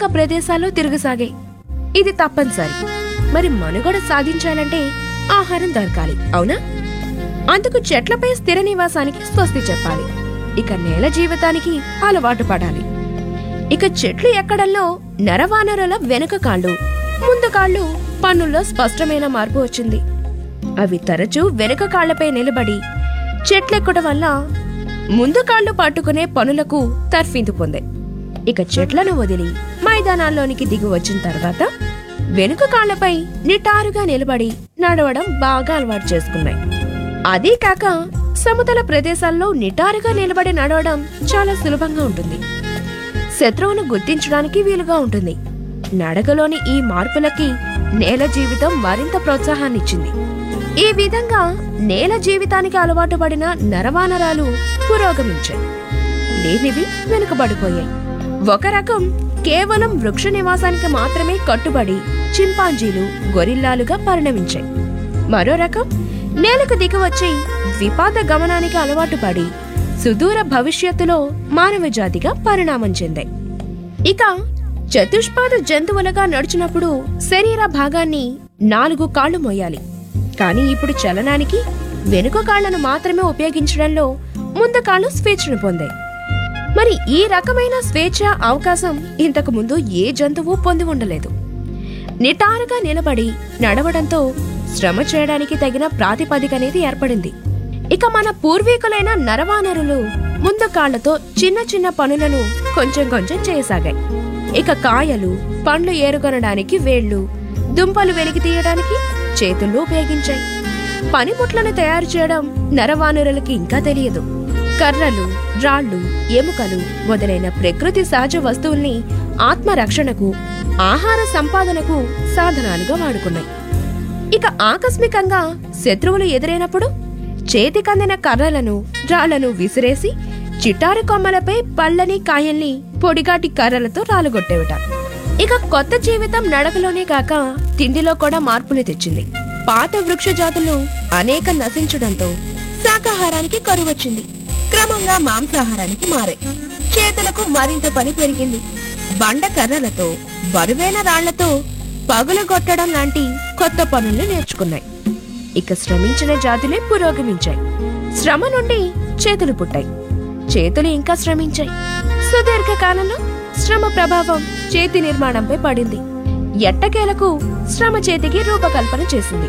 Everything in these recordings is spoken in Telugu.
బహిరంగ ప్రదేశాల్లో తిరగసాగాయి ఇది తప్పనిసరి మరి మనుగడ సాధించాలంటే ఆహారం దొరకాలి అవునా అందుకు చెట్లపై స్థిర నివాసానికి స్వస్తి చెప్పాలి ఇక నేల జీవితానికి అలవాటు పడాలి ఇక చెట్లు ఎక్కడంలో నరవానరుల వెనుక కాళ్ళు ముందు కాళ్ళు పన్నుల్లో స్పష్టమైన మార్పు వచ్చింది అవి తరచూ వెనుక కాళ్లపై నిలబడి చెట్లెక్కడం వల్ల ముందు కాళ్ళు పట్టుకునే పనులకు తర్ఫీదు పొందాయి ఇక చెట్లను వదిలి మైదానాల్లోనికి దిగి వచ్చిన తర్వాత వెనుక కాళ్లపై నిటారుగా నిలబడి నడవడం బాగా అలవాటు చేసుకున్నాయి అదీ కాక సమతల ప్రదేశాల్లో నిటారుగా నిలబడి నడవడం చాలా సులభంగా ఉంటుంది శత్రువును గుర్తించడానికి వీలుగా ఉంటుంది నడకలోని ఈ మార్పులకి నేల జీవితం మరింత ప్రోత్సాహాన్నిచ్చింది ఈ విధంగా నేల జీవితానికి అలవాటు పడిన నరవానరాలు పురోగమించాయి లేనివి వెనుకబడిపోయాయి ఒక రకం కేవలం వృక్ష నివాసానికి మాత్రమే కట్టుబడి చింపాంజీలు గొరిల్లాలుగా పరిణమించాయి మరో రకం నేలకు దిగివచ్చి ద్విపాద గమనానికి అలవాటు పడి సుదూర భవిష్యత్తులో మానవ జాతిగా పరిణామం చెందాయి ఇక చతుష్పాద జంతువులుగా నడిచినప్పుడు శరీర భాగాన్ని నాలుగు కాళ్లు మోయాలి కానీ ఇప్పుడు చలనానికి వెనుక కాళ్లను మాత్రమే ఉపయోగించడంలో ముందు కాళ్ళు స్వేచ్ఛను పొందాయి మరి ఈ రకమైన స్వేచ్ఛ అవకాశం ఇంతకు ముందు ఏ జంతువు పొంది ఉండలేదు నిటారుగా నిలబడి నడవడంతో శ్రమ చేయడానికి తగిన ప్రాతిపదిక అనేది ఏర్పడింది ఇక మన పూర్వీకులైన నరవానరులు ముందు కాళ్లతో చిన్న చిన్న పనులను కొంచెం కొంచెం చేయసాగాయి ఇక కాయలు పండ్లు ఏరుకొనడానికి వేళ్లు దుంపలు వెలికి తీయడానికి చేతుల్లో ఉపయోగించాయి పనిముట్లను తయారు చేయడం నరవానరులకి ఇంకా తెలియదు కర్రలు రాళ్ళు ఎముకలు మొదలైన ప్రకృతి సహజ వస్తువుల్ని ఆత్మరక్షణకు ఆహార సంపాదనకు సాధనాలుగా వాడుకున్నాయి ఇక ఆకస్మికంగా శత్రువులు ఎదురైనప్పుడు చేతికందిన కర్రలను రాళ్లను విసిరేసి చిటారు కొమ్మలపై పళ్ళని కాయల్ని పొడిగాటి కర్రలతో రాలుగొట్టేవిట ఇక కొత్త జీవితం నడకలోనే కాక తిండిలో కూడా మార్పులు తెచ్చింది పాత వృక్ష జాతులు అనేక నశించడంతో శాకాహారానికి కరువు వచ్చింది క్రమంగా మాంసాహారానికి మారాయి చేతులకు మరింత పని పెరిగింది బండ కర్రలతో బరువైన రాళ్లతో పగులు కొట్టడం లాంటి కొత్త పనులు నేర్చుకున్నాయి ఇక శ్రమించిన జాతులే పురోగమించాయి శ్రమ నుండి చేతులు పుట్టాయి చేతులు ఇంకా శ్రమించాయి సుదీర్ఘ కాలంలో శ్రమ ప్రభావం చేతి నిర్మాణంపై పడింది ఎట్టకేలకు శ్రమ చేతికి రూపకల్పన చేసింది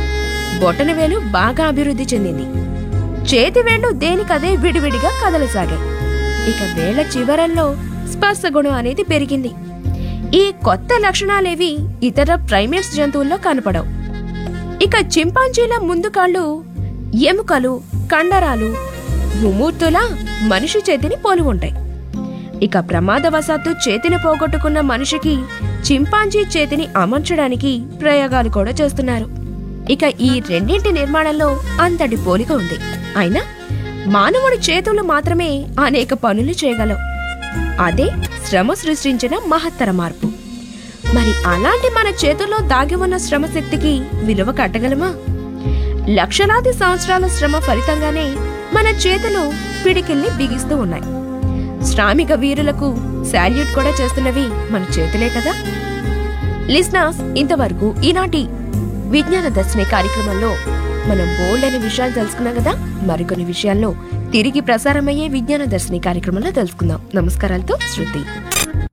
బొటనవేలు బాగా అభివృద్ధి చెందింది చేతి వేళ్లు దేనికదే విడివిడిగా కదలసాగాయి ఇక వేళ్ల చివరల్లో స్పర్శ గుణం అనేది పెరిగింది ఈ కొత్త లక్షణాలేవి ఇతర ప్రైమేట్స్ జంతువుల్లో కనపడవు ఇక చింపాంజీల ముందు కాళ్ళు ఎముకలు కండరాలు ముమూర్తులా మనిషి చేతిని పోలి ఉంటాయి ఇక ప్రమాదవశాత్తు చేతిని పోగొట్టుకున్న మనిషికి చింపాంజీ చేతిని అమర్చడానికి ప్రయోగాలు కూడా చేస్తున్నారు ఇక ఈ రెండింటి నిర్మాణంలో అంతటి పోలిక ఉంది అయినా మానవుడి చేతులు మాత్రమే అనేక పనులు చేయగలవు అదే శ్రమ సృష్టించిన మహత్తర మార్పు మరి అలాంటి మన చేతుల్లో దాగి ఉన్న శ్రమ శక్తికి విలువ కట్టగలమా లక్షలాది సంవత్సరాల శ్రమ ఫలితంగానే మన చేతులు పిడికిల్ని బిగిస్తూ ఉన్నాయి శ్రామిక వీరులకు శాల్యూట్ కూడా చేస్తున్నవి మన చేతులే కదా లిస్నాస్ ఇంతవరకు ఈనాటి విజ్ఞాన దర్శిని కార్యక్రమంలో మనం బోల్డ్ అనే విషయాలు తెలుసుకున్నాం కదా మరికొన్ని విషయాల్లో తిరిగి ప్రసారమయ్యే విజ్ఞాన దర్శిని కార్యక్రమంలో తెలుసుకుందాం నమస్కారాలతో శృతి